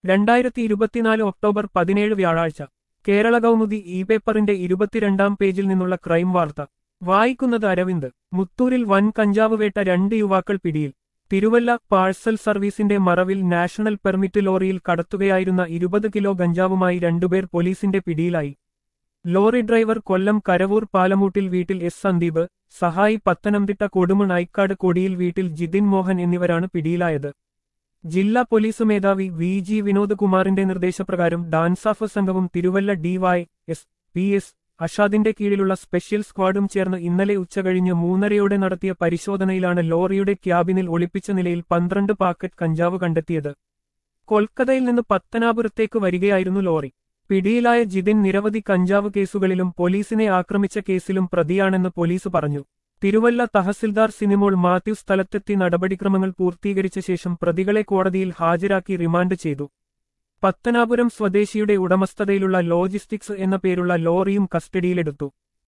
രണ്ടായിരത്തി ഇരുപത്തിനാല് ഒക്ടോബർ പതിനേഴ് വ്യാഴാഴ്ച കേരള കൗമുദി ഇ പേപ്പറിന്റെ ഇരുപത്തിരണ്ടാം പേജിൽ നിന്നുള്ള ക്രൈം വാർത്ത വായിക്കുന്നത് അരവിന്ദ് മുത്തൂരിൽ വൻ കഞ്ചാവ് വേട്ട രണ്ട് യുവാക്കൾ പിടിയിൽ തിരുവല്ല പാഴ്സൽ സർവീസിന്റെ മറവിൽ നാഷണൽ പെർമിറ്റ് ലോറിയിൽ കടത്തുകയായിരുന്ന ഇരുപത് കിലോ ഗഞ്ചാവുമായി രണ്ടുപേർ പോലീസിന്റെ പിടിയിലായി ലോറി ഡ്രൈവർ കൊല്ലം കരവൂർ പാലമൂട്ടിൽ വീട്ടിൽ എസ് സന്ദീപ് സഹായി പത്തനംതിട്ട കൊടുമൺ ഐക്കാട് കൊടിയിൽ വീട്ടിൽ ജിതിൻ മോഹൻ എന്നിവരാണ് പിടിയിലായത് ജില്ലാ പോലീസ് മേധാവി വി ജി വിനോദ് കുമാറിന്റെ നിർദ്ദേശപ്രകാരം ഡാൻസാഫ് സംഘവും Thiruvalla D Y S P S അഷാദിന്റെ കീഴിലുള്ള സ്പെഷ്യൽ സ്ക്വാഡും ചേർന്ന് ഇന്നലെ ഉച്ചകഴിഞ്ഞ് മൂന്നരയോടെ നടത്തിയ പരിശോധനയിലാണ് ലോറിയുടെ ക്യാബിനിൽ ഒളിപ്പിച്ച നിലയിൽ പന്ത്രണ്ട് പാക്കറ്റ് കഞ്ചാവ് കണ്ടെത്തിയത് കൊൽക്കത്തയിൽ നിന്ന് പത്തനാപുരത്തേക്ക് വരികയായിരുന്നു ലോറി പിടിയിലായ ജിതിൻ നിരവധി കഞ്ചാവ് കേസുകളിലും പോലീസിനെ ആക്രമിച്ച കേസിലും പ്രതിയാണെന്ന് പോലീസ് പറഞ്ഞു തിരുവല്ല തഹസിൽദാർ സിനിമോൾ മാത്യു സ്ഥലത്തെത്തി നടപടിക്രമങ്ങൾ പൂർത്തീകരിച്ച ശേഷം പ്രതികളെ കോടതിയിൽ ഹാജരാക്കി റിമാൻഡ് ചെയ്തു പത്തനാപുരം സ്വദേശിയുടെ ഉടമസ്ഥതയിലുള്ള ലോജിസ്റ്റിക്സ് എന്ന പേരുള്ള ലോറിയും കസ്റ്റഡിയിലെടുത്തു